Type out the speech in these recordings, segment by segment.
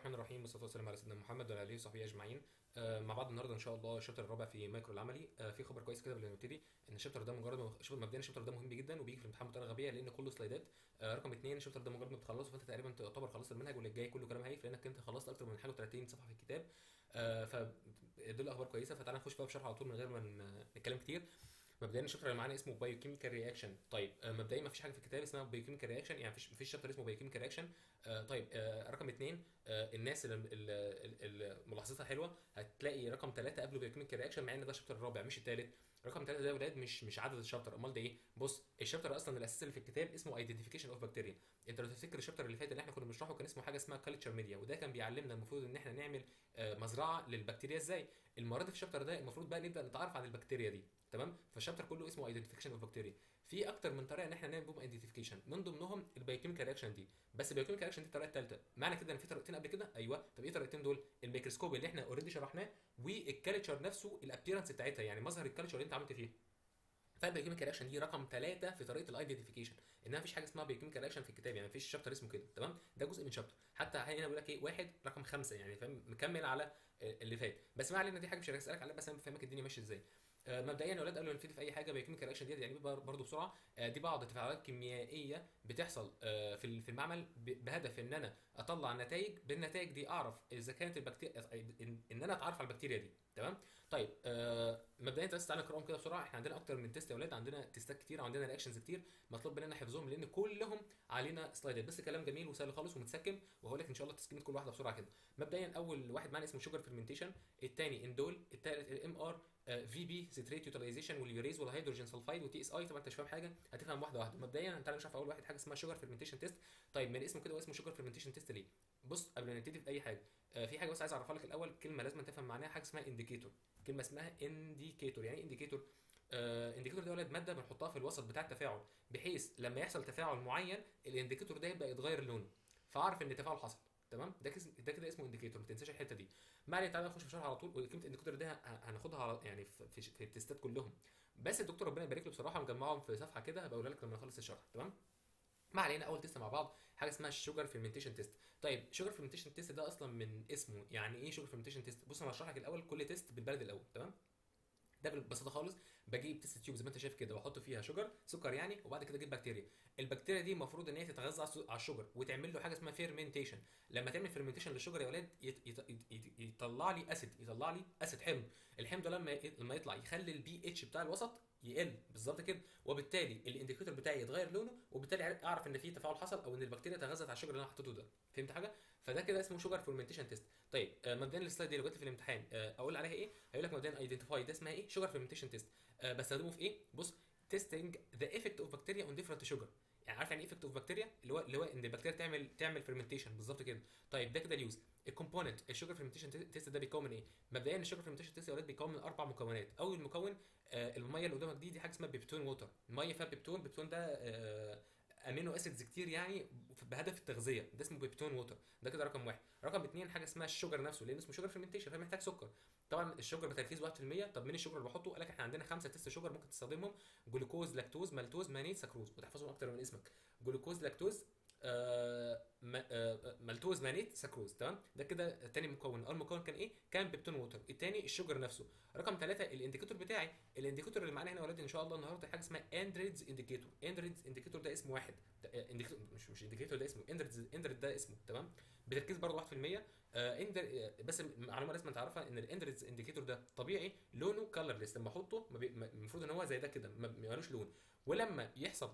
الرحمن الرحيم والصلاه والسلام على سيدنا محمد وعلى اله وصحبه اجمعين آه، مع بعض النهارده ان شاء الله الشابتر الرابع في مايكرو العملي آه، في خبر كويس كده قبل ما نبتدي ان الشابتر ده مجرد ما شوف مبدئيا الشابتر ده مهم جدا وبيجي في الامتحان بطريقه غبيه لان كله سلايدات آه، رقم اثنين الشابتر ده مجرد ما بتخلصه فانت تقريبا تعتبر خلصت المنهج واللي جاي كله كلام هايف لانك انت خلصت اكتر من حاجه 30 صفحه في الكتاب آه، فدول اخبار كويسه فتعالى نخش بقى في شرح على طول من غير ما ن- نتكلم كتير مبدئيا الشابتر اللي معانا اسمه بايوكيميكال رياكشن طيب آه، مبدئيا ما فيش حاجه في الكتاب اسمها بايوكيميكال رياكشن يعني مفيش مفيش شابتر اسمه بايوكيميكال رياكشن آه، طيب آه، رقم اثنين آه، الناس اللي اللي- اللي ملاحظتها حلوه هتلاقي رقم ثلاثه قبله بايوكيميكال رياكشن مع ان ده الشابتر الرابع مش الثالث رقم ثلاثه ده يا ولاد مش مش عدد الشابتر امال ده ايه بص الشابتر اصلا الاساسي اللي في الكتاب اسمه ايدنتيفيكيشن اوف بكتيريا انت لو تفتكر الشابتر اللي فات اللي احنا كنا بنشرحه كان اسمه حاجه اسمها كالتشر ميديا وده كان بيعلمنا المفروض ان احنا نعمل آه، مزرعه للبكتيريا ازاي المره دي في الشابتر ده المفروض بقى نبدا نتعرف عن البكتيريا دي تمام فالشابتر كله اسمه ايدنتيفيكيشن اوف بكتيريا في اكتر من طريقه ان احنا نعمل بهم ايدنتيفيكيشن من ضمنهم البايوكيميكال رياكشن دي بس البايوكيميكال رياكشن دي الطريقه الثالثه معنى كده ان في طريقتين قبل كده ايوه طب ايه الطريقتين دول الميكروسكوب اللي احنا اوريدي شرحناه والكالتشر نفسه الابيرنس بتاعتها يعني مظهر الكالتشر اللي انت عملت فيه فالبايوكيميكال رياكشن دي رقم ثلاثة في طريقه الايدنتيفيكيشن انها مفيش حاجه اسمها بايوكيميكال رياكشن في الكتاب يعني مفيش شابتر اسمه كده تمام ده جزء من شابتر حتى هنا بيقول لك ايه واحد رقم خمسة يعني فاهم مكمل على آه، اللي فات بس ما علينا دي حاجه مش هسالك عليها بس انا بفهمك الدنيا ماشيه ازاي آه، مبدئيا يا اولاد قبل ما نبتدي في اي حاجه بايوكيميكال رياكشن دي يعني برضه بسرعه آه، دي بعض التفاعلات كيميائيه بتحصل آه، في في المعمل ب- بهدف ان انا اطلع نتائج بالنتائج دي اعرف اذا كانت البكتيريا ان إن انا اتعرف على البكتيريا دي تمام طيب آه مبدئيا بس تعالى نقراهم كده بسرعه احنا عندنا اكتر من تيست يا اولاد عندنا تيستات كتير وعندنا رياكشنز كتير مطلوب مننا حفظهم لان كلهم علينا سلايدات بس كلام جميل وسهل خالص ومتسكم وهقول لك ان شاء الله تسكيمه كل واحده بسرعه كده مبدئيا اول واحد معانا اسمه شوجر فيرمنتيشن الثاني اندول الثالث الام ار في بي سيتريت يوتيلايزيشن واليوريز والهيدروجين سلفايد وتي اس اي طبعا انت مش فاهم حاجه هتفهم واحده واحده مبدئيا تعالى نشوف اول واحد حاجه اسمها شوجر فيرمنتيشن تيست طيب من اسمه كده هو اسمه شوجر فيرمنتيشن تيست ليه بص قبل ما نبتدي في اي حاجه آه، في حاجه بس عايز اعرفها لك الاول كلمه لازم تفهم معناها حاجه اسمها انديكيتور كلمه اسمها انديكيتور يعني ايه انديكيتور آه انديكيتور ده ولد ماده بنحطها في الوسط بتاع التفاعل بحيث لما يحصل تفاعل معين الانديكيتور ده يبدا يتغير لونه فاعرف ان التفاعل حصل تمام ده كس... ده كده اسمه انديكيتور ما تنساش الحته دي ما علينا تعالى نخش في الشرح على طول وكلمه انديكيتور ده ه- هناخدها على يعني في, في, في التستات كلهم بس الدكتور ربنا يبارك له بصراحه مجمعهم في صفحه كده هبقى اقولها لك لما نخلص الشرح تمام ما علينا اول تيست مع بعض حاجه اسمها الشوجر فيرمنتيشن تيست طيب شوجر فيرمنتيشن تيست ده اصلا من اسمه يعني ايه شوجر فيرمنتيشن تيست بص انا هشرح لك الاول كل تيست بالبلد الاول تمام ده ببساطه خالص بجيب تيست تيوب زي ما انت شايف كده واحط فيها شجر سكر يعني وبعد كده اجيب بكتيريا البكتيريا دي المفروض ان هي تتغذى على السو- على الشجر وتعمل له حاجه اسمها فيرمنتيشن لما تعمل فيرمنتيشن للشجر يا ولاد يت- يت- يت- يطلع لي اسيد يطلع لي اسيد حمض الحمض ده لما ي- لما يطلع يخلي البي اتش بتاع الوسط يقل بالظبط كده وبالتالي الانديكيتور بتاعي يتغير لونه وبالتالي اعرف ان في تفاعل حصل او ان البكتيريا تغذت على الشجر اللي انا حطيته ده فهمت حاجه فده كده اسمه شوجر فيرمنتيشن تيست طيب آه، مبدئيا السلايد دي لو جت في الامتحان آه، اقول عليها ايه هيقول لك مبدئيا ايدنتيفاي ده اسمها ايه شوجر فيرمنتيشن تيست بستخدمه في ايه بص تيستنج ذا ايفكت اوف بكتيريا اون ديفرنت شوجر يعني عارف يعني ايه ايفكت اوف بكتيريا اللي هو اللي هو ان البكتيريا تعمل تعمل فيرمنتيشن بالظبط كده طيب ده كده اليوز الكومبوننت الشوجر فيرمنتيشن تيست ده بيكون من ايه مبدئيا الشوجر فيرمنتيشن تيست يا ولاد بيكون من اربع مكونات اول مكون آه الميه اللي قدامك دي دي حاجه اسمها بيبتون ووتر الميه فيها بيبتون بيبتون ده آه امينو اسيدز كتير يعني بهدف التغذيه ده اسمه بيبتون ووتر ده كده رقم واحد رقم اثنين حاجه اسمها الشوجر نفسه لان اسمه شوجر فيرمنتيشن فمحتاج سكر طبعا الشوجر بتركيز 1% طب مين الشوجر اللي بحطه قال لك احنا عندنا خمسه تيست شوجر ممكن تستخدمهم جلوكوز لاكتوز مالتوز مانيت سكروز وتحفظهم اكتر من اسمك جلوكوز لاكتوز آه ما- آه مالتوز مانيت سكروز تمام ده كده تاني مكون اول مكون كان ايه كان بيبتون ووتر التاني الشوجر نفسه رقم ثلاثة الانديكيتور بتاعي الانديكيتور اللي معانا هنا يا ولاد ان شاء الله النهارده حاجه اسمها اندريدز انديكيتور اندريدز انديكيتور ده اسم واحد ده- آه، انديكيتور مش مش انديكيتور ده اسمه اندريدز اندريد ده اسمه تمام بتركيز برضه 1% آه اندر آه، بس معلومه لازم تعرفها ان الاندريدز انديكيتور ده طبيعي لونه كلرليس لما احطه ما بي- ما- المفروض ان هو زي ده كده ما ما مالوش لون ولما يحصل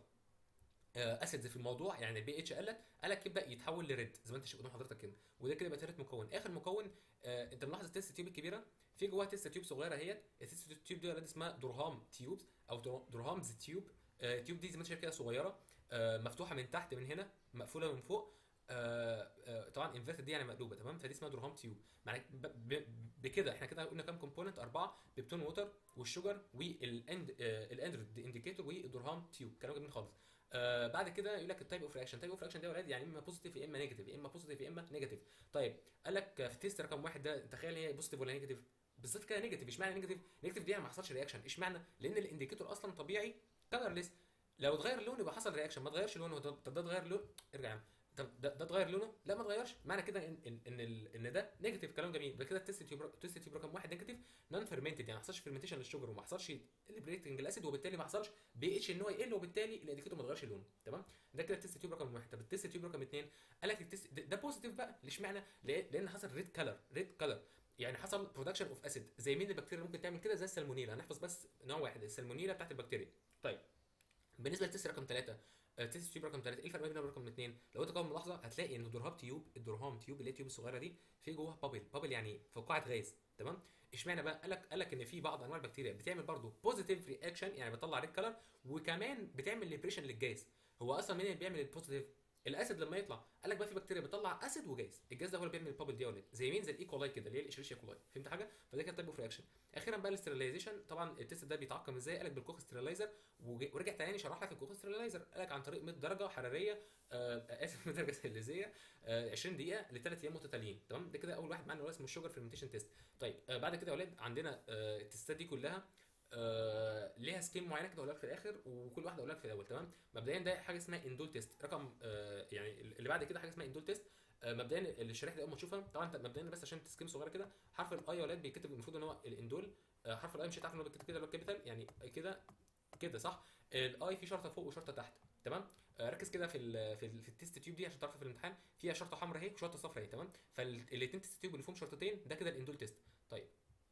اسيدز في الموضوع يعني البي اتش قلت قالك يبدا يتحول لريد زي ما انت شايف قدام حضرتك كده وده كده بقى تالت مكون اخر مكون آه انت ملاحظ التست تيوب الكبيره في جواها تست تيوب صغيره اهيت التست تيوب دي يا ولاد اسمها درهام تيوبز او در- درهامز تيوب آه التيوب دي زي ما انت شايف كده صغيره آه مفتوحه من تحت من هنا مقفوله من فوق آه آه طبعا انفيرتد دي يعني مقلوبه تمام فدي اسمها درهام تيوب معنى ب- ب- بكده احنا كده قلنا كام كومبوننت اربعه بيبتون ووتر والشوجر والاند آه الاندرويد انديكيتور والدرهام تيوب كلام جميل خالص آه بعد كده يقول لك التايب اوف رياكشن تايب اوف رياكشن ده يا ولاد يعني اما بوزيتيف يا اما نيجاتيف يا اما بوزيتيف يا اما نيجاتيف طيب قال لك في تيست رقم واحد ده تخيل هي بوزيتيف ولا نيجاتيف بالظبط كده نيجاتيف اشمعنى نيجاتيف نيجاتيف دي يعني ما حصلش رياكشن اشمعنى لان الانديكيتور اصلا طبيعي كلرليس لو اتغير اللون يبقى حصل رياكشن ما اتغيرش لونه طب طب ده اتغير لون ارجع يا عم طب ده, ده اتغير لونه؟ لا ما اتغيرش، معنى كده ان ان ان, ال- إن ده نيجاتيف كلام جميل، يبقى كده التست تيوب التست تيوب رقم واحد نيجاتيف نون فيرمنتد يعني ما حصلش فيرمنتيشن للشجر وما حصلش ليبريتنج الاسيد وبالتالي ما حصلش بي اتش ان هو يقل وبالتالي الانديكيتور ما اتغيرش لونه تمام؟ ده كده التست تيوب رقم واحد، طب التست تيوب رقم اثنين قال لك التست ده, ده بوزيتيف بقى، ليش معنى؟ ليه؟ لان حصل ريد كلر ريد كلر يعني حصل برودكشن اوف اسيد زي مين البكتيريا اللي ممكن تعمل كده زي السالمونيلا هنحفظ بس نوع واحد السالمونيلا بتاعت البكتيريا طيب بالنسبه للتست رقم ثلاثه تيست تيوب رقم 3 ايه الفرق بينهم رقم 2 لو انت كمان ملاحظه هتلاقي ان درهاب تيوب الدرهام تيوب اللي هي التيوب الصغيره دي في جواها بابل بابل يعني فقاعه غاز تمام اشمعنى بقى قال لك قال لك ان في بعض انواع البكتيريا بتعمل برضه بوزيتيف رياكشن يعني بتطلع ريد كلر وكمان بتعمل ليبريشن للجاز هو اصلا مين اللي بيعمل البوزيتيف الاسيد لما يطلع قال لك بقى في بكتيريا بتطلع اسيد وجاز الجاز ده هو اللي بيعمل البابل دي يا ولاد زي مين زي الايكولاي كده اللي هي الاشريشيا كولاي فهمت حاجه فده كده تايب اوف رياكشن اخيرا بقى الاسترلايزيشن طبعا التست ده بيتعقم ازاي قال لك بالكوخ ستيرلايزر وج- ورجع تاني شرح لك الكوخ ستيرلايزر قال لك عن طريق 100 درجه حراريه آه، اسف 100 درجه سليزيه آه، 20 دقيقه لثلاث ايام متتاليين تمام ده كده اول واحد معانا اللي هو اسمه الشوجر فيرمنتيشن تيست طيب آه، بعد كده يا اولاد عندنا آه، التستات دي كلها آه ليها سكيم معينه كده اقول لك في الاخر وكل واحده اقول لك في الاول تمام مبدئيا ده حاجه اسمها اندول تيست رقم آه يعني اللي بعد كده حاجه اسمها اندول تيست آه مبدئيا الشريحه دي اول ما تشوفها طبعا انت مبدئيا بس عشان تسكيم صغيره كده حرف الاي يا ولاد بيتكتب المفروض ان هو الاندول آه حرف الاي مش هتعرف ان هو بيتكتب كده اللي هو كابيتال يعني كده كده صح الاي في شرطه فوق وشرطه تحت تمام آه ركز كده في ال في, ال في التيست تيوب دي عشان تعرف في الامتحان فيها شرطه حمراء اهي وشرطه صفراء اهي تمام فالاثنين تيست تيوب اللي فيهم شرطتين ده كده الاندول تيست طيب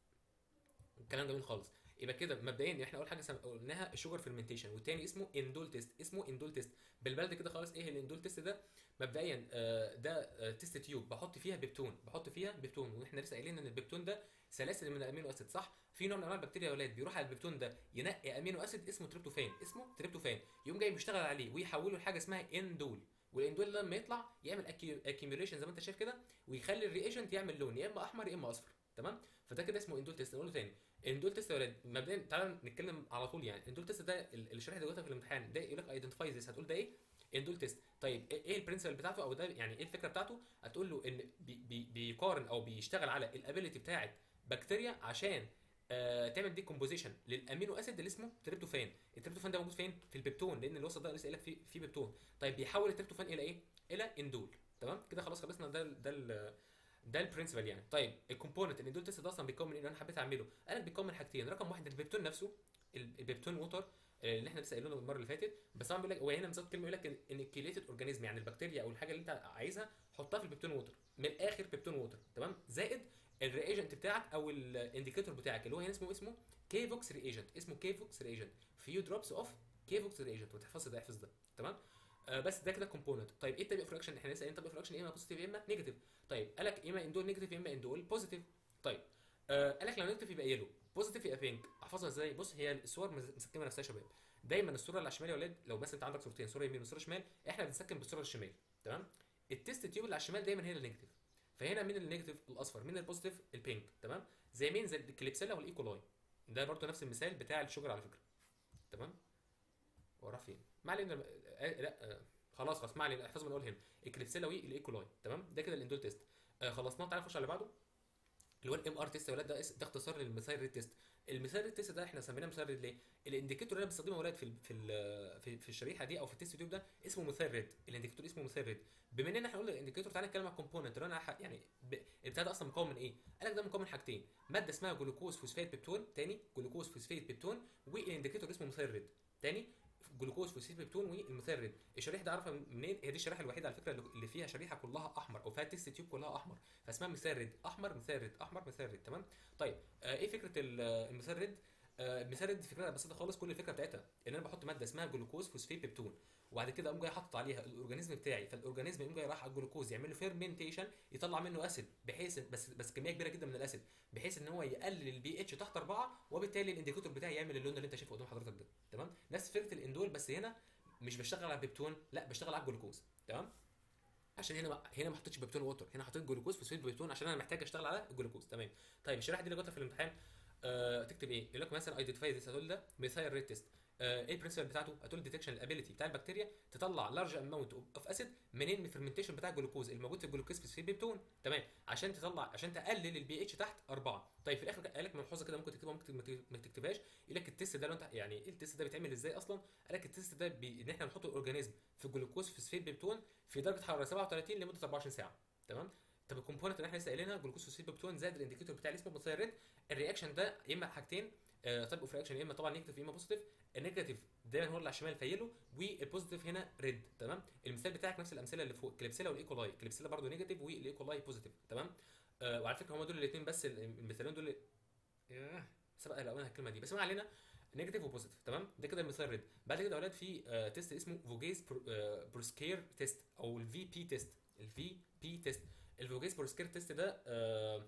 كلام جميل خالص يبقى كده مبدئيا احنا اول حاجه سم- قلناها الشوجر فيرمنتيشن والتاني اسمه اندول تيست اسمه اندول تيست بالبلد كده خالص ايه الاندول تيست ده مبدئيا آه، ده آه، تيست تيوب بحط فيها بيبتون بحط فيها بيبتون واحنا لسه قايلين ان البيبتون ده سلاسل من الامينو اسيد صح في نوع من انواع البكتيريا يا اولاد بيروح على البيبتون ده ينقي امينو اسيد اسمه تريبتوفان اسمه تريبتوفان يقوم جاي بيشتغل عليه ويحوله لحاجه اسمها اندول والاندول ده لما يطلع يعمل اكيميوليشن زي ما انت شايف كده ويخلي الرياجنت يعمل لون يا اما احمر يا اما اصفر تمام فده كده اسمه اندول تيست نقوله تاني اندول تيست يا ولاد مبدئيا تعالى نتكلم على طول يعني اندول تيست ده ال- اللي شرحته دلوقتي في الامتحان ده يقول لك ايدنتيفاي ذس هتقول ده ايه اندول تيست طيب ايه إيه البرنسبل بتاعته او ده يعني ايه الفكره بتاعته هتقول له ان بي بي بيقارن او بيشتغل على الابيليتي بتاعه بكتيريا عشان آه تعمل دي كومبوزيشن للامينو اسيد اللي اسمه تريبتوفان التريبتوفان ده موجود فين في البيبتون لان الوسط ده لسه قايل لك فيه فيه بيبتون طيب بيحول التريبتوفان الى ايه الى اندول تمام كده خلاص خلصنا ده ال- ده ال- ده البرنسبل يعني طيب الكومبوننت اللي دول تيست ده اصلا بيتكون من ايه اللي انا حبيت اعمله قال لك بيتكون من حاجتين رقم واحد البيبتون نفسه ال- البيبتون ووتر آه، اللي احنا لسه قايلينه المره اللي فاتت بس طبعا بيقول لك هو هنا مزود كلمه يقول لك ان الكيليتد اورجانيزم يعني البكتيريا او الحاجه اللي انت عايزها حطها في البيبتون ووتر من الاخر بيبتون ووتر تمام زائد الرياجنت بتاعك او الانديكيتور بتاعك اللي هو هنا اسمه اسمه كيفوكس رياجنت اسمه كيفوكس رياجنت فيو دروبس اوف كيفوكس رياجنت وتحفظ ده احفظ ده تمام آه بس ده كده كومبوننت طيب ايه التايب اوف رياكشن احنا لسه قايلين تايب اوف رياكشن يا اما بوزيتيف يا اما نيجاتيف طيب قال لك يا اما اندول نيجاتيف يا اما اندول بوزيتيف طيب آه قال لك لو نيجاتيف يبقى يلو بوزيتيف يبقى بينك احفظها ازاي بص هي الصور مز- مسكمه نفسها يا شباب دايما الصوره اللي على الشمال يا ولاد لو مثلا انت عندك صورتين صوره يمين وصوره شمال احنا بنسكن بالصوره الشمال تمام التيست تيوب اللي على الشمال دايما هي النيجاتيف فهنا مين النيجاتيف الاصفر مين البوزيتيف البينك تمام زي مين زي الكليبسيلا والايكولاي ده برضو نفس المثال بتاع الشجر على فكره تمام هو راح فين ما علينا آه لا آه خلاص خلاص ما علينا احفظ من اول هنا الكليبسيلا والايكولاي تمام ده كده الاندول تيست آه خلصناه تعالى نخش على اللي بعده اللي هو الام ار تيست يا ولاد ده اس- ده اختصار للمثال ريت تيست المثال ريت تيست ده احنا سميناه مثال ريت ليه الانديكيتور اللي انا بستخدمه يا ولاد في ال في ال في, في الشريحه دي او في التيست تيوب ده اسمه مثال ريت الانديكيتور اسمه مثال ريت بما ان احنا قلنا الانديكيتور تعالى نتكلم عن الكومبوننت اللي انا ح- يعني ب... البتاع ده اصلا مكون من ايه قال لك ده مكون من حاجتين ماده اسمها جلوكوز فوسفات بيبتون تاني جلوكوز فوسفات بيبتون والانديكيتور اسمه مثال ريت تاني جلوكوز فوسفات بيبتون والمثال ريت الشريحه دي عارفها منين هي دي الشريحه الوحيده على فكره اللي- اللي فيها شريحه كلها احمر او فيها تيست تيوب كلها احمر فاسمها مثال ريد احمر مثال ريد احمر مثال ريد تمام طيب آه ايه فكره ال- المثال ريد آه المثال ريد فكرتها بسيطه خالص كل الفكره بتاعتها ان انا بحط ماده اسمها جلوكوز فوسفات بيبتون وبعد كده اقوم جاي حاطط عليها الاورجانيزم بتاعي فالاورجانيزم يقوم جاي راح على الجلوكوز يعمل له فيرمنتيشن يطلع منه اسيد بحيث بس بس كميه كبيره جدا من الاسيد بحيث ان هو يقلل البي اتش تحت 4 وبالتالي الانديكيتور بتاعي يعمل اللون اللي انت شايفه قدام حضرتك ده تمام نفس فكره الاندول بس هنا مش بشتغل على البيبتون لا بشتغل على الجلوكوز تمام عشان هنا ما هنا ما حطيتش بيبتون ووتر هنا حطيت جلوكوز فوسفات بيبتون عشان انا محتاج اشتغل على الجلوكوز تمام طيب الشريحه دي اللي جاتها في الامتحان آه تكتب ايه يقول لك مثلا ايدنتيفاي ذيس هتقول ده ميثايل ريت تيست آه، ايه البرنسبل بتاعته هتقول ديتكشن الابيليتي بتاع البكتيريا تطلع لارج اماونت اوف اسيد منين من الفرمنتيشن بتاع الجلوكوز الموجود في الجلوكوز في بيبتون تمام عشان تطلع عشان تقلل البي اتش تحت أربعة طيب في الاخر قال لك ملحوظه كده ممكن تكتبها ممكن ما تكتب- ما تكتبهاش يقول لك التست ده لو انت يعني ايه التست ده بيتعمل ازاي اصلا قال لك التست ده بي... ان احنا نحط الاورجانيزم في الجلوكوز في سفير بيبتون في درجه حراره 37 لمده 24 ساعه تمام طب الكومبوننت اللي احنا لسه قايلينها جلوكوز فوسفيت بيبتون زائد الانديكيتور بتاع اللي اسمه متسيرت الرياكشن ده يا اما حاجتين تايب اوف رياكشن يا اما طبعا نيجاتيف يا اما بوزيتيف النيجاتيف دايما هو اللي على الشمال فيلو والبوزيتيف هنا ريد تمام المثال بتاعك نفس الامثله اللي فوق كليبسيلا والايكولاي كليبسيلا برضه نيجاتيف والايكولاي بوزيتيف تمام آه وعلى فكره هم دول الاثنين بس المثالين دول ياه سبق لو الكلمه دي بس ما علينا نيجاتيف وبوزيتيف تمام ده كده المثال ريد بعد كده يا اولاد في آه تيست اسمه فوجيز بروسكير تيست او الفي بي تيست الفي بي تيست الفوجيز بروسكير تيست ده آه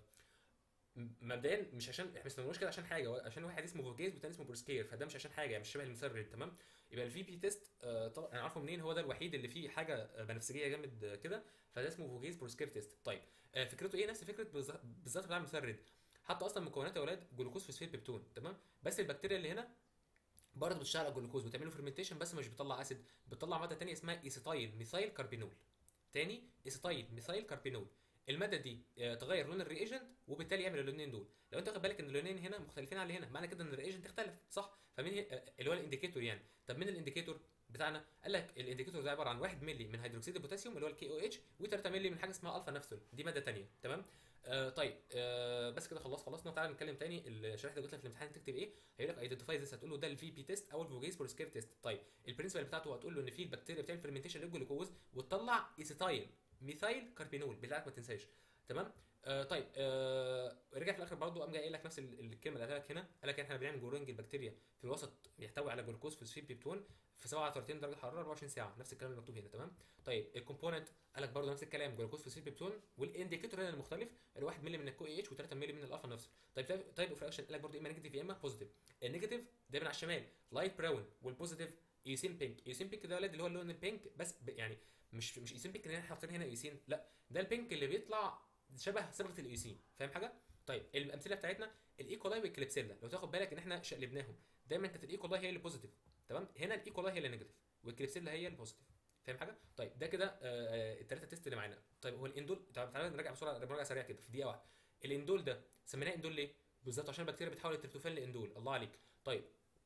مبدئيا مش عشان احنا ما استخدمناش كده عشان حاجه هو عشان واحد اسمه فوجيز والتاني اسمه بروسكير فده مش عشان حاجه يعني مش شبه المثال ريد تمام يبقى الفي بي تيست آه طبعا انا عارفه منين هو ده الوحيد اللي فيه حاجه آه، بنفسجيه جامد آه، كده فده اسمه فوجيز بروسكير تيست طيب آه فكرته ايه نفس فكره بالظ- بالظبط بتاع المثال ريد حتى اصلا مكونات يا اولاد جلوكوز فوسفيت بيبتون تمام بس البكتيريا اللي هنا برضه بتشتغل على الجلوكوز وتعمل له فرمنتيشن بس مش بتطلع اسيد بتطلع ماده ثانيه اسمها ايسيتايل ميثايل كاربينول تاني ايسيتايل ميثايل كاربينول الماده دي آه، تغير لون الرياجنت وبالتالي يعمل اللونين دول لو انت واخد بالك ان اللونين هنا مختلفين عن اللي هنا معنى كده ان الرياجنت اختلف صح فمين هي- آه، اللي هو الانديكيتور يعني طب مين الانديكيتور بتاعنا قال لك الانديكيتور ده عباره عن 1 مللي من هيدروكسيد البوتاسيوم اللي هو الكي او اتش و3 مللي من حاجه اسمها الفا نفسول دي ماده ثانيه تمام آه طيب آه بس كده خلاص خلصنا تعالى نتكلم تاني الشريحه اللي قلت لك في الامتحان تكتب ايه هيقول لك ايدنتيفاي ذس هتقول له ده الفي بي تيست او الفوجيز بروسكير تيست طيب البرنسبل بتاعته هتقول له ان في البكتيريا بتعمل فرمنتيشن للجلوكوز وتطلع ايسيتايل ميثايل كاربينول بالله ما تنساش تمام آه طيب آه رجع في الاخر برضه قام جاي قايل لك نفس ال- الكلمه اللي قالها لك هنا قال لك احنا بنعمل جورنج البكتيريا في الوسط يحتوي على جلوكوز فوسفيت بيبتون في 37 درجه حراره 24 ساعه نفس الكلام اللي مكتوب هنا تمام طيب الكومبوننت قال لك برضه نفس الكلام جلوكوز فوسفيت بيبتون والانديكيتور هنا المختلف ال 1 مللي من الكو اي اتش و3 مللي من الالفا نفسه طيب طيب اوف رياكشن قال لك برضه اما نيجاتيف يا اما بوزيتيف النيجاتيف دايما على الشمال لايت براون والبوزيتيف ايوسين بينك ايوسين بينك ده يا ولاد اللي هو اللون البينك بس ب- يعني مش مش ايوسين بينك اللي احنا حاطين هنا ايوسين لا ده البينك اللي بيطلع شبه صبغه الايوسين فاهم حاجه طيب الامثله بتاعتنا الايكولاي والكليبسيلا لو تاخد بالك ان احنا شقلبناهم دايما كانت الايكولاي هي اللي بوزيتيف تمام هنا الايكولاي هي اللي نيجاتيف والكليبسيلا هي البوزيتيف فاهم حاجه طيب ده كده الثلاثه تيست اللي معانا طيب هو الاندول طب تعالى نراجع بسرعه مراجعه سريعه كده في دقيقه واحده الاندول ده سميناه اندول ليه بالظبط عشان البكتيريا بتحول التريبتوفان لاندول الله عليك طيب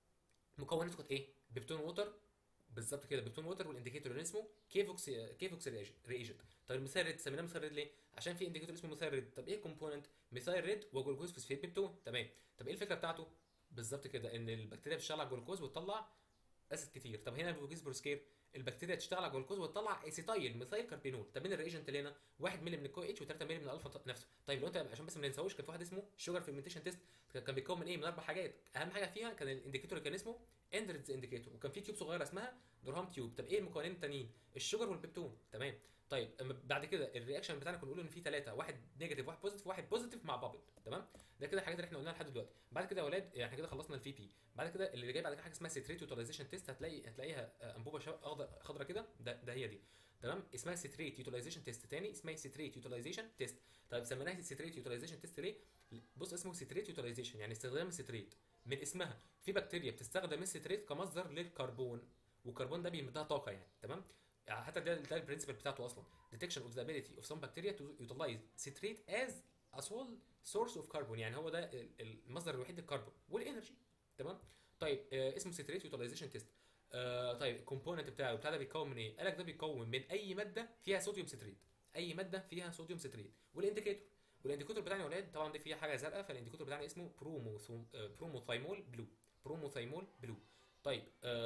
مكوناته كانت ايه بيبتون ووتر بالظبط كده بيبتون ووتر والانديكيتور اللي اسمه كيفوكس كيفوكس ريجنت طيب الميثايل ريد سميناه ميثايل ريد ليه عشان في انديكيتور اسمه ميثايل ريد طب ايه الكومبوننت ميثايل ريد وجلوكوز فوسفيت بيبتون تمام طب ايه الفكره بتاعته بالظبط كده ان البكتيريا بتشتغل على الجلوكوز وتطلع اسيد كتير طب هنا الفوجيز بروسكير البكتيريا تشتغل على الجلوكوز وتطلع اسيتايل ميثايل كاربينول طب مين الريجنت اللي هنا 1 مللي من الكو اتش و3 مللي من الالفا نفسه طيب لو انت عشان بس ما ننساوش كان في واحد اسمه شوجر فيرمنتيشن تيست كان بيتكون من ايه من اربع حاجات اهم حاجه فيها كان الانديكيتور اللي كان اسمه اندرز انديكيتور وكان في تيوب صغيره اسمها درهام تيوب طب ايه المكونين التانيين الشوجر والبيبتون تمام طيب أما بعد كده الرياكشن بتاعنا كنا بنقول ان في ثلاثه واحد نيجاتيف واحد بوزيتيف واحد بوزيتيف مع بابل تمام ده كده الحاجات اللي احنا قلناها لحد دلوقتي بعد كده يا اولاد يعني احنا كده خلصنا الفي بي بعد كده اللي جاي بعد كده حاجه اسمها سيتريت يوتيلايزيشن تيست هتلاقي هتلاقيها آه، انبوبه شا- اخضر خضرا كده ده ده هي دي تمام اسمها سيتريت يوتيلايزيشن تيست تاني اسمها سيتريت يوتيلايزيشن تيست طيب سميناها سيتريت يوتيلايزيشن تيست ليه بص اسمه سيتريت يوتيلايزيشن يعني استخدام السيتريت من اسمها في بكتيريا بتستخدم السيتريت كمصدر للكربون والكربون ده بيمدها طاقه يعني تمام يعني حتى ده ده البرنسبل بتاعته اصلا detection of the ability of some bacteria to utilize citrate as a sole source of carbon يعني هو ده ال- ال- المصدر الوحيد للكربون والانرجي تمام طيب آه اسمه citrate utilization test آه طيب الكومبوننت بتاعه بتاع ده بيتكون من ايه؟ قال لك ده بيتكون من اي ماده فيها صوديوم ستريت اي ماده فيها صوديوم ستريت والانديكيتور والانديكيتور بتاعنا يا ولاد طبعا دي فيها حاجه زرقاء فالانديكيتور بتاعنا اسمه بروموثوم آه بروموثايمول بلو بروموثايمول بلو طيب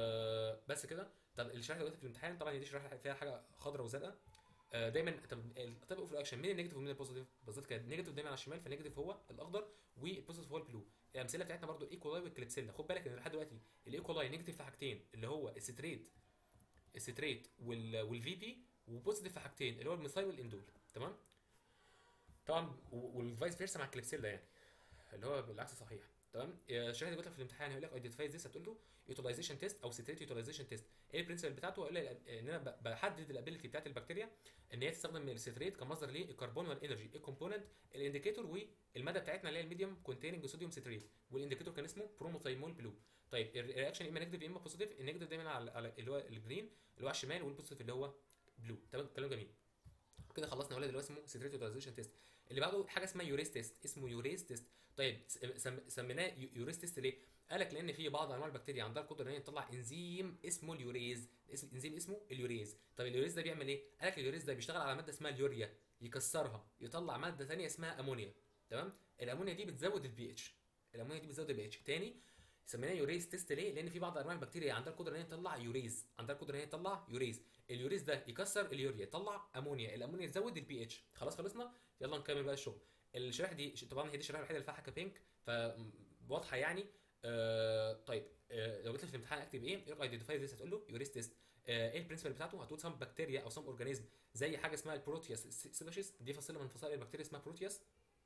آه بس كده طب الشريحه دلوقتي في الامتحان طبعا دي شريحه فيها حاجه خضراء وزرقاء آه دايما طب الطب اوف الاكشن مين النيجاتيف ومين البوزيتيف بالظبط كده النيجاتيف دايما على الشمال فالنيجاتيف هو الاخضر والبوزيتيف هو البلو الامثله بتاعتنا برضو الايكولاي والكليبسيلا خد بالك ان لحد دلوقتي الايكولاي نيجاتيف في حاجتين اللي هو الستريت الستريت وال والفي بي وبوزيتيف في حاجتين اللي هو الميثايل والاندول تمام طبعا و- والفايس فيرسا مع الكليبسيلا يعني اللي هو بالعكس صحيح تمام آه، الشريحه دي جت لك في الامتحان هيقول لك ايدنتيفاي ذيس هتقول له يوتيلايزيشن تيست او ستريت يوتيلايزيشن تيست ايه البرنسبل بتاعته هيقول لي ان انا ب- بحدد الابيلتي بتاعت البكتيريا ان هي تستخدم الستريت كمصدر للكربون والانرجي الكومبوننت الانديكيتور والماده بتاعتنا اللي هي الميديوم كونتيننج صوديوم ستريت والانديكيتور كان اسمه بروموثايمول بلو طيب الرياكشن يا اما نيجاتيف يا اما بوزيتيف النيجاتيف دايما على على اللي هو الجرين اللي هو على الشمال والبوزيتيف اللي هو بلو تمام كلام جميل كده خلصنا ولا اللي هو اسمه ستريت يوتيلايزيشن تيست اللي بعده حاجه اسمها يوريز تيست اسمه يوريز تيست طيب سم- سميناه يو- يوريز تيست ليه؟ قال لك لان في بعض انواع البكتيريا عندها القدره ان هي تطلع انزيم اسمه اليوريز اسم انزيم اسمه اليوريز طب اليوريز ده بيعمل ايه؟ قال لك اليوريز ده بيشتغل على ماده اسمها اليوريا يكسرها يطلع ماده ثانيه اسمها امونيا تمام؟ الامونيا دي بتزود البي اتش الامونيا دي بتزود البي اتش تاني سميناه يوريز تيست ليه؟ لان في بعض انواع البكتيريا عندها القدره ان هي تطلع يوريز عندها القدره ان هي تطلع يوريز اليوريز ده يكسر اليوريا يطلع امونيا الامونيا تزود البي اتش خلاص خلصنا يلا نكمل بقى الشغل الشريحه دي طبعا هي دي الشريحه الوحيده اللي فيها حاجه بينك فواضحه يعني آه طيب آه لو جيت لك في الامتحان اكتب ايه؟ يقول ايدنتيفاي ذيس هتقول له يوريز تيست آه ايه البرنسبل بتاعته؟ هتقول سام بكتيريا او سام اورجانيزم زي حاجه اسمها البروتياس سيلاشيس دي فصيله من فصائل البكتيريا اسمها بروتياس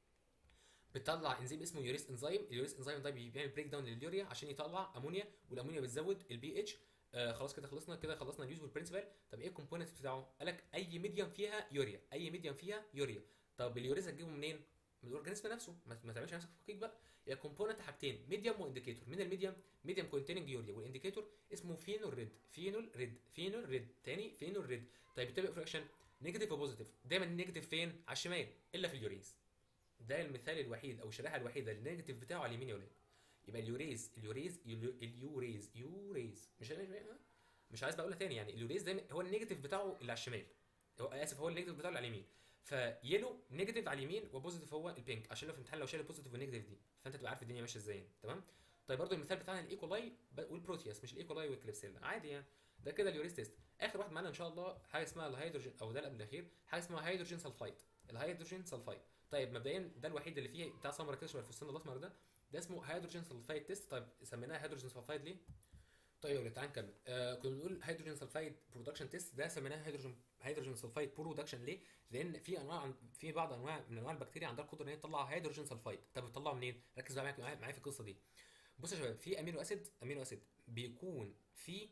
بتطلع انزيم اسمه يوريس انزيم اليوريس انزيم ده بيعمل بريك داون لليوريا عشان يطلع امونيا والامونيا بتزود البي اتش آه خلاص كده خلصنا كده خلصنا اليوزفول برنسبل طب ايه الكومبوننت بتاعه قال لك اي ميديم فيها يوريا اي ميديم فيها يوريا طب اليوريز هتجيبه منين من الاورجانيزم نفسه ما, ما تعملش نفسك فقيق بقى يا كومبوننت حاجتين ميديم وانديكيتور من الميديم ميديم كونتيننج يوريا والانديكيتور اسمه فينول ريد فينول ريد فينول ريد تاني فينول ريد طيب التبقى فراكشن نيجاتيف وبوزيتيف دايما النيجاتيف فين على الشمال الا في اليوريز ده المثال الوحيد او الشريحه الوحيده اللي النيجاتيف بتاعه على اليمين يا ولاد يبقى اليوريز اليوريز اليو- اليوريز يوريز مش مش, مش عايز بقولها تاني يعني اليوريز دايما هو النيجاتيف بتاعه اللي على الشمال هو اسف هو النيجاتيف بتاعه اللي على اليمين فيلو نيجاتيف على اليمين وبوزيتيف هو البينك عشان لو في الامتحان لو شال البوزيتيف والنيجاتيف دي فانت تبقى عارف الدنيا ماشيه ازاي تمام طيب برضو المثال بتاعنا الايكولاي ب- والبروتياس مش الايكولاي والكليبسيلا عادي يعني ده كده اليوريز تيست اخر واحد معانا ان شاء الله حاجه اسمها الهيدروجين او ده اللي قبل الاخير حاجه اسمها هيدروجين سلفايد الهيدروجين سلفايد طيب مبدئيا ده الوحيد اللي فيه بتاع سمره كده شبه الفستان الاسمر ده ده اسمه هيدروجين سلفايد تيست طيب سميناه هيدروجين سلفايد ليه؟ طيب يا ولاد تعالى نكمل آه كنا بنقول هيدروجين سلفايد برودكشن تيست ده سميناه هيدروجين هيدروجين سلفايد برودكشن ليه؟ لان في انواع في بعض انواع من انواع البكتيريا عندها القدره ان هي تطلع هيدروجين سلفايد طب بتطلعه منين؟ ركز بقى معايا معايا في القصه دي بص يا شباب في امينو اسيد امينو اسيد بيكون في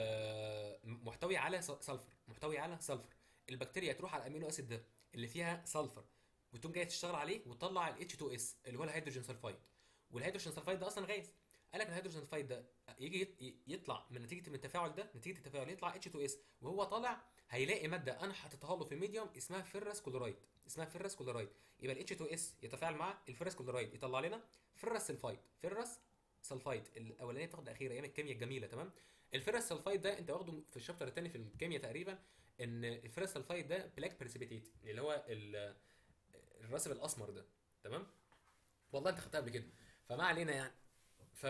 آه محتوي على س- سلفر محتوي على سلفر البكتيريا تروح على الامينو اسيد ده اللي فيها سلفر وتقوم جايه تشتغل عليه وتطلع ال H2S اللي هو الهيدروجين سلفايد والهيدروجين سلفايد ده اصلا غاز قال لك الهيدروجين سلفايد ده يجي يت- يطلع من نتيجه من التفاعل ده نتيجه التفاعل يطلع H2S وهو طالع هيلاقي ماده انا حاططها له في الميديوم اسمها فيرس كلورايد اسمها فيرس كلورايد يبقى ال H2S يتفاعل مع الفيرس كلورايد يطلع لنا فيرس سلفايد فيرس سلفايد الاولانيه بتاخد اخيره ايام الكيمياء الجميله تمام الفيرس سلفايد ده انت واخده في الشابتر الثاني في الكيمياء تقريبا ان الفيرس سلفايد ده بلاك بريسيبيتيت اللي هو ال- الرسب الاسمر ده تمام والله انت خدتها قبل كده فما علينا يعني ف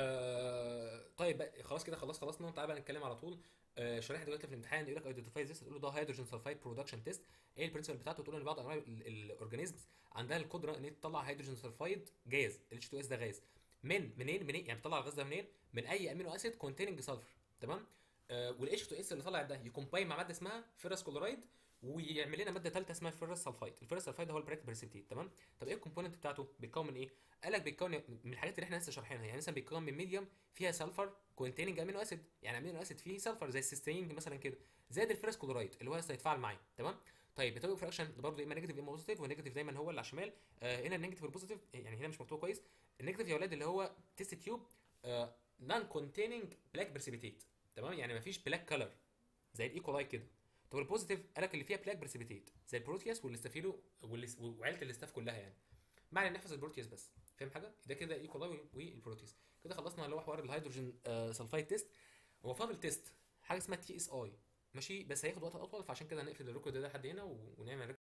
طيب بقى خلاص كده خلاص خلصنا تعالى بقى نتكلم على طول آه، شريحه دلوقتي في الامتحان يقول لك ايدنتيفاي ذس تقول له ده هيدروجين سلفايد برودكشن تيست ايه البرنسبل بتاعته تقول ان بعض انواع الاورجانيزمز عندها القدره ان هي تطلع هيدروجين سلفايد جاز ال H2S ده غاز من منين منين يعني بتطلع الغاز ده منين من اي امينو اسيد كونتيننج سلفر تمام آه وال H2S اللي طلع ده يكومباين مع ماده اسمها فيرس كلورايد ويعمل لنا ماده ثالثه اسمها الفيرس سلفايد الفيرس سلفايد ده هو البراك بريسبتيت تمام طب ايه الكومبوننت بتاعته بيتكون من ايه قال لك بيتكون من الحاجات اللي احنا لسه شارحينها يعني مثلا بيتكون من ميديوم فيها سلفر كونتيننج امينو اسيد يعني امينو اسيد فيه سلفر زي السيستين مثلا كده زائد الفيرس كلورايد اللي هو لسه هيتفاعل معاه تمام طيب بتوقف فراكشن برضه يا اما نيجاتيف يا اما بوزيتيف والنيجاتيف دايما هو اللي على الشمال آه هنا النيجاتيف والبوزيتيف يعني هنا مش مكتوب كويس النيجاتيف يا اولاد اللي هو تيست تيوب نون كونتيننج بلاك بريسيبيتيت تمام يعني مفيش بلاك كلر زي الايكولاي كده طب البوزيتيف قال لك اللي فيها بلاك بريسيبيتيت زي البروتياس والاستافيلو والاس- وعيله الاستاف كلها يعني معنى نحفظ البروتياس بس فاهم حاجه ده كده الايكولاي والبروتياس كده خلصنا اللي هو حوار الهيدروجين آه سلفايد تيست هو فاضل تيست حاجه اسمها تي اس اي ماشي بس هياخد وقت اطول فعشان كده هنقفل الريكورد ده لحد هنا و- ونعمل